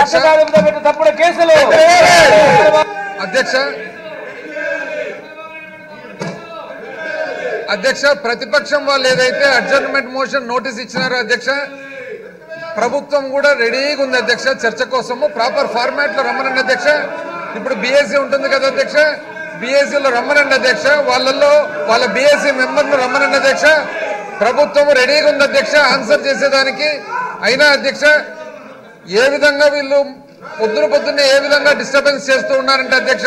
పథకాల మీద పెట్టిన తప్పుడు కేసులు అధ్యక్ష అధ్యక్ష ప్రతిపక్షం వాళ్ళు ఏదైతే అడ్జర్న్మెంట్ మోషన్ నోటీస్ ఇచ్చినారో అధ్యక్ష ప్రభుత్వం కూడా రెడీగా ఉంది అధ్యక్ష చర్చ కోసము ప్రాపర్ ఫార్మాట్ లో రమ్మనండి అధ్యక్ష ఇప్పుడు బీఎస్సీ ఉంటుంది కదా అధ్యక్ష బీఎస్సీలో రమ్మనండి అధ్యక్ష వాళ్ళల్లో వాళ్ళ బీఎస్సీ మెంబర్ను రమ్మనండి అధ్యక్ష ప్రభుత్వం రెడీగా ఉంది అధ్యక్ష ఆన్సర్ చేసేదానికి అయినా అధ్యక్ష ఏ విధంగా వీళ్ళు పొద్దున పొద్దున్నే ఏ విధంగా డిస్టర్బెన్స్ చేస్తూ ఉన్నారంటే అధ్యక్ష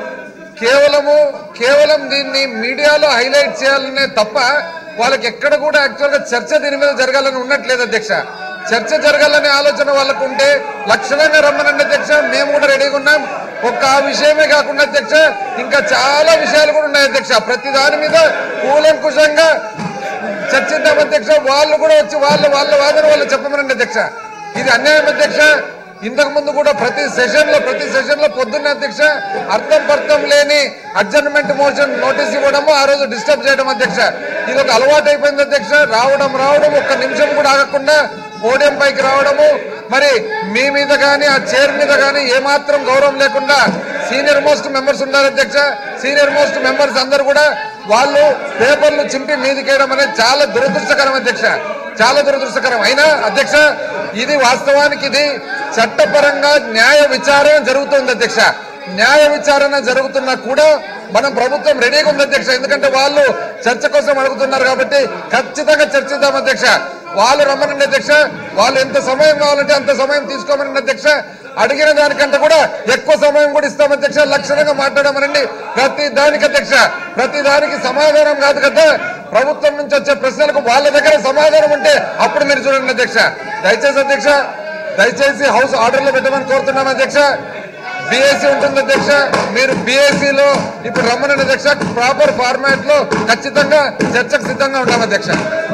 కేవలము కేవలం దీన్ని మీడియాలో హైలైట్ చేయాలనే తప్ప వాళ్ళకి ఎక్కడ కూడా యాక్చువల్ గా చర్చ దీని మీద జరగాలని ఉన్నట్లేదు అధ్యక్ష చర్చ జరగాలనే ఆలోచన వాళ్ళకు ఉంటే లక్షణంగా రమ్మనండి అధ్యక్ష మేము కూడా రెడీగా ఉన్నాం ఒక్క ఆ విషయమే కాకుండా అధ్యక్ష ఇంకా చాలా విషయాలు కూడా ఉన్నాయి అధ్యక్ష ప్రతి దాని మీద కూలంకుషంగా చర్చిద్దాం అధ్యక్ష వాళ్ళు కూడా వచ్చి వాళ్ళ వాళ్ళ వాదన వాళ్ళు చెప్పమనండి అధ్యక్ష ఇది అన్యాయం అధ్యక్ష ఇంతకు ముందు కూడా ప్రతి సెషన్ లో ప్రతి సెషన్ లో పొద్దున్న అధ్యక్ష అర్థం పర్థం లేని అడ్జర్న్మెంట్ మోషన్ నోటీస్ ఇవ్వడము ఆ రోజు డిస్టర్బ్ చేయడం అధ్యక్ష ఇది ఒక అలవాటు అయిపోయింది అధ్యక్ష రావడం రావడం ఒక్క నిమిషం కూడా ఆగకుండా పోడియం పైకి రావడము మరి మీ మీద కానీ ఆ చైర్ మీద కానీ ఏమాత్రం గౌరవం లేకుండా సీనియర్ మోస్ట్ మెంబర్స్ ఉన్నారు అధ్యక్ష సీనియర్ మోస్ట్ మెంబర్స్ అందరు కూడా వాళ్ళు పేపర్లు చింపి మీదికేయడం అనేది చాలా దురదృష్టకరం అధ్యక్ష చాలా దురదృష్టకరం అయినా అధ్యక్ష ఇది వాస్తవానికి ఇది చట్టపరంగా న్యాయ విచారణ జరుగుతుంది అధ్యక్ష న్యాయ విచారణ జరుగుతున్నా కూడా మనం ప్రభుత్వం రెడీగా ఉంది అధ్యక్ష ఎందుకంటే వాళ్ళు చర్చ కోసం అడుగుతున్నారు కాబట్టి ఖచ్చితంగా చర్చిద్దాం అధ్యక్ష వాళ్ళు రమ్మనండి అధ్యక్ష వాళ్ళు ఎంత సమయం కావాలంటే అంత సమయం తీసుకోమనండి అధ్యక్ష అడిగిన దానికంటే కూడా ఎక్కువ సమయం కూడా ఇస్తాం అధ్యక్ష లక్షణంగా మాట్లాడమనండి ప్రతి దానికి అధ్యక్ష ప్రతి దానికి సమాధానం కాదు కదా ప్రభుత్వం నుంచి వచ్చే ప్రశ్నలకు వాళ్ళ దగ్గర సమాధానం ఉంటే అప్పుడు మీరు చూడండి అధ్యక్ష దయచేసి అధ్యక్ష దయచేసి హౌస్ ఆర్డర్ లో పెట్టమని కోరుతున్నాం అధ్యక్ష బీఎస్సీ ఉంటుంది అధ్యక్ష మీరు బీఎస్సీ లో ఇప్పుడు రమ్మనండి అధ్యక్ష ప్రాపర్ ఫార్మాట్ లో ఖచ్చితంగా చర్చకు సిద్ధంగా ఉన్నాం అధ్యక్ష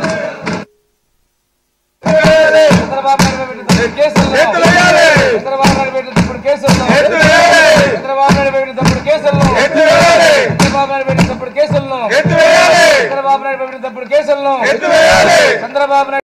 చంద్రబాబు నాయుడు పెట్టిన తప్పుడు కేసులు ఎత్తులేయాలి. చంద్రబాబు నాయుడు పెట్టిన తప్పుడు కేసులు ఎత్తులేయాలి. చంద్రబాబు నాయుడు పెట్టిన తప్పుడు కేసులు ఎత్తులేయాలి. చంద్రబాబు నాయుడు పెట్టిన తప్పుడు కేసులను ఎత్తువేయాలి చంద్రబాబు నాయుడు పెట్టిన తప్పుడు కేసులను ఎత్తువేయాలి చంద్రబాబు నాయుడు